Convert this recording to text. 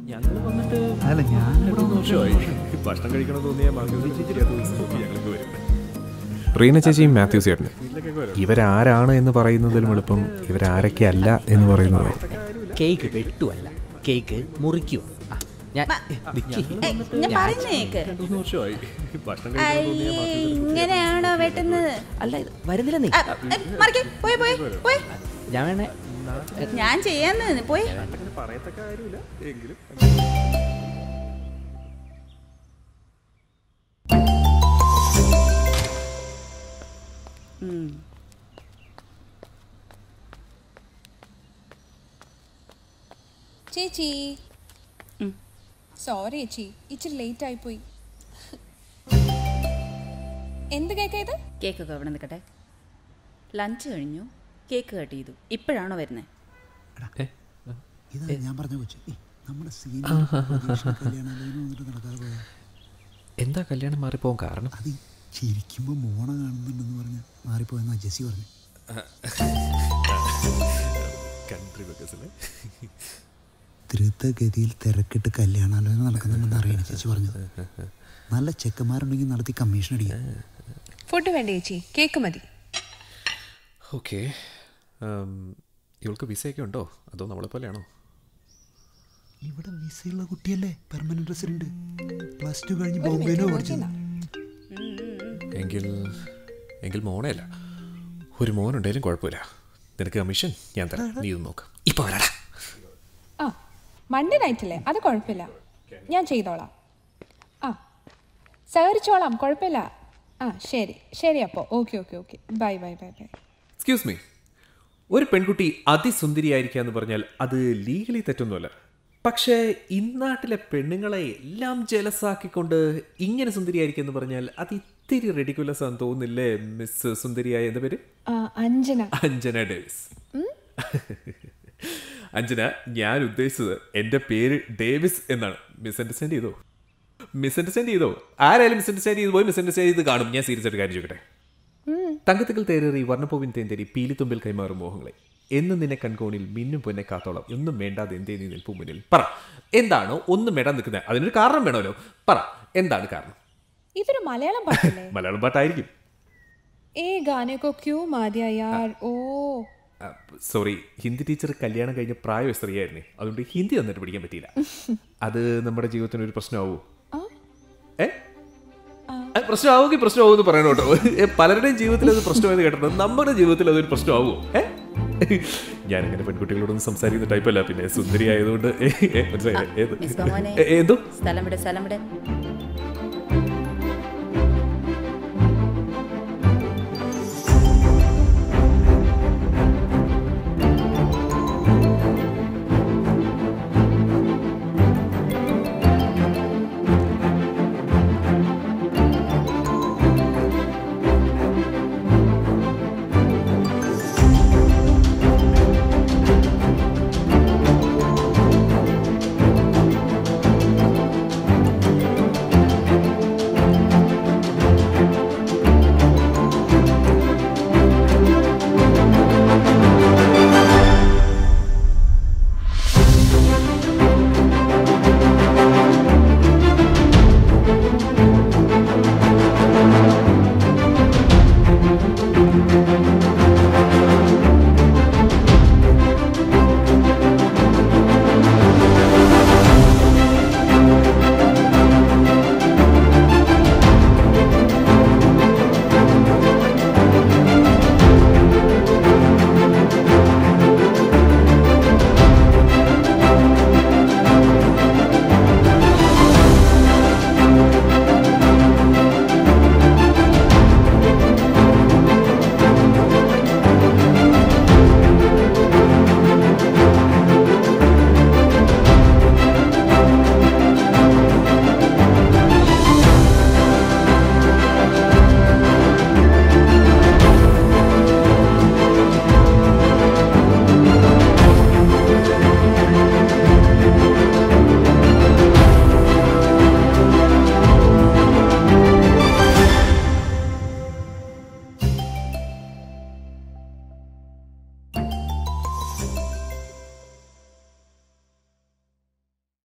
ഞങ്ങൾ വന്നിട്ട് അല്ല ഞാൻ ഇവിടെ മൂന്ന് വർഷമായി ഭക്ഷണം കഴിക്കണം തോന്നിയ ഞങ്ങൾക്ക് വരും റീന ചേച്ചിയും മാത്യൂസ് ചേട്ടനും വീട്ടിലേക്കൊക്കെ വരും ഇവരാരാണ് എന്ന് പറയുന്നതിലും എളുപ്പം ഇവരാരൊക്കെ അല്ല എന്ന് പറയുന്നത് കേക്ക് വെട്ടുമല്ല കേക്ക് മുറിക്കുക ആ, ഞാൻ നിക്ക്. ഞാൻ പറയുന്നേക്ക് മൂന്ന് വർഷമായി ഭക്ഷണം കഴിക്കണം തോന്നിയ അയ്യേ ഇങ്ങനെയാണോ വെട്ടുന്നത് അല്ല ഇത് വരുന്നില്ല നീ ആ, ഏ, മറിക്ക് പോയി പോയി പോയി ഞാൻ വേണേ ഞാൻ ചെയ്യാന്ന് പോയി അങ്ങനെ പറയത്തക്ക കാര്യമില്ല എങ്കിലും ഉം. ചേച്ചി ഉം. സോറി ചേച്ചി ഇച്ചിരി ലേറ്റ് ആയിപ്പോയി എന്ത് കേക്കാ ഇത് കേക്കൊക്കെ അവിടെ നിൽക്കട്ടെ ലഞ്ച് കഴിഞ്ഞു കേക്ക് കട്ട് ചെയ്തു ഇപ്പോഴാണോ വരുന്നത് ഇതാ ഞാൻ പറഞ്ഞ കൊച്ചു ഏയ്, നമ്മുടെ സീനിയർ കല്യാണാലോചന വന്നിട്ട് നടക്കാതെ പോയാ എന്താ കല്യാണം മാറിപ്പോകാൻ കാരണം അത് ഈ ചിരിക്കുമ്പോൾ മോണ കാണുന്നുണ്ടെന്ന് പറഞ്ഞ് മാറിപ്പോയെന്നാ ജെസ്സി പറഞ്ഞു കൺട്രി വെക്കസല്ലേ ദ്രുതഗതിയിൽ തിരക്കിട്ട് കല്യാണാലോചന നടക്കുന്നുണ്ടെന്ന് അറിയണം ചേച്ചി പറഞ്ഞത് നല്ല ചെക്കന്മാരുണ്ടെങ്കിൽ നടത്തി കമ്മീഷൻ അടിക്കാം ഫുഡ് വേണ്ട ചേച്ചി കേക്ക് മതി ഓക്കെ ഇവൾക്ക് വിസയൊക്കെ ഉണ്ടോ അതോ നമ്മളെ പോലെയാണോ ഇവിടെ വിസയുള്ള കുട്ടിയല്ലേ പെർമനന്റ് റെസിഡന്റ് പ്ലസ് ടു കഴിഞ്ഞ് ബോംബെയിലോ പഠിച്ചത് എങ്കിൽ എങ്കിൽ മോണയല്ല ഒരു മോനുണ്ടെങ്കിലും കുഴപ്പമില്ല നിനക്ക് കമ്മീഷൻ ഞാൻ തരാം നീ ഇത് നോക്ക് ഇപ്പൊ വരാടാ ആ മൺഡേ നൈറ്റല്ലേ അത് കുഴപ്പമില്ല ഞാൻ ചെയ്തോളാം ആ സഹകരിച്ചോളാം കുഴപ്പമില്ല ആ ശരി ശരി അപ്പോൾ okay okay okay bye bye bye bye excuse me ഒരു പെൺകുട്ടി അതിസുന്ദരിയായിരിക്കുക എന്ന് പറഞ്ഞാൽ അത് ലീഗലി തെറ്റൊന്നുമല്ല പക്ഷേ ഇന്നാട്ടിലെ പെണ്ണുങ്ങളെ എല്ലാം ജലസാക്കിക്കൊണ്ട് ഇങ്ങനെ സുന്ദരിയായിരിക്കുക എന്ന് പറഞ്ഞാൽ അത് ഇത്തിരി റെഡിക്കുലസ് ആണെന്ന് തോന്നുന്നില്ലേ മിസ് സുന്ദരിയായ എന്താ പേര് ആ, അഞ്ജന അഞ്ജന ഡേവിസ് അഞ്ജന ഞാൻ ഉദ്ദേശിച്ചത് എൻ്റെ പേര് ഡേവിസ് എന്നാണ് മിസ് അണ്ടർസ്റ്റാൻഡ് ചെയ്തോ മിസ് അണ്ടർസ്റ്റാൻഡ് ചെയ്തോ ആരായാലും മിസ് അണ്ടർസ്റ്റാൻഡ് ചെയ്ത് പോയി മിസ് അണ്ടർസ്റ്റാൻഡ് ചെയ്ത് കാണും ഞാൻ സീരിയസ് ആയിട്ട് കാര്യം ചോദിക്കട്ടെ തങ്കത്തുകൾ തേറേറി വർണ്ണപ്പൂവിൻ തേന്തേരി പീലിത്തുമ്പിൽ കൈമാറും മോഹങ്ങളെ എന്നും നിന്നെ കൺകോണിൽ മിന്നും പൊന്നെ കാത്തോളം ഒന്നും വേണ്ടാതെ എന്തേ നീ നിൽപ്പു മുന്നിൽ പറ എന്താണോ ഒന്നും വേണ്ടാൻ നിൽക്കുന്നത് അതിനൊരു കാരണം വേണമല്ലോ പറ എന്താണ് കാരണം ഇതൊരു മലയാളം പാട്ടല്ലേ മലയാളം പാട്ടായിരിക്കും ഏ ഗാനെ കോ ക്യൂ മാതിയ യാർ ഓ സോറി ഹിന്ദി ടീച്ചർ കല്യാണം കഴിഞ്ഞ പ്രായ സ്ത്രീയായിരുന്നേ അതുകൊണ്ട് ഹിന്ദി നന്നായിട്ട് പഠിക്കാൻ പറ്റിയില്ല അത് നമ്മുടെ ജീവിതത്തിന് ഒരു പ്രശ്നമാവൂ ഏ ആ, പ്രശ്നമാവുമെങ്കിൽ പ്രശ്നമാവുമെന്ന് പറയണം കേട്ടോ ഏ, പലരുടെയും ജീവിതത്തിൽ അത് പ്രശ്നമായെന്ന് കേട്ടിട്ടുണ്ട് നമ്മുടെ ജീവിതത്തിൽ അതൊരു പ്രശ്നമാവുമോ ഏ ഞാൻ അങ്ങനെ പെൺകുട്ടികളോടൊന്നും സംസാരിക്കുന്ന ടൈപ്പല്ല പിന്നെ സുന്ദരി ആയതുകൊണ്ട് ഏ, ഏ, മനസ്സിലായില്ലേ? ഏത്? മിസ് ഭവാനെ ഏ, എന്തോ സ്ഥലം വിടെ സ്ഥലം വിടെ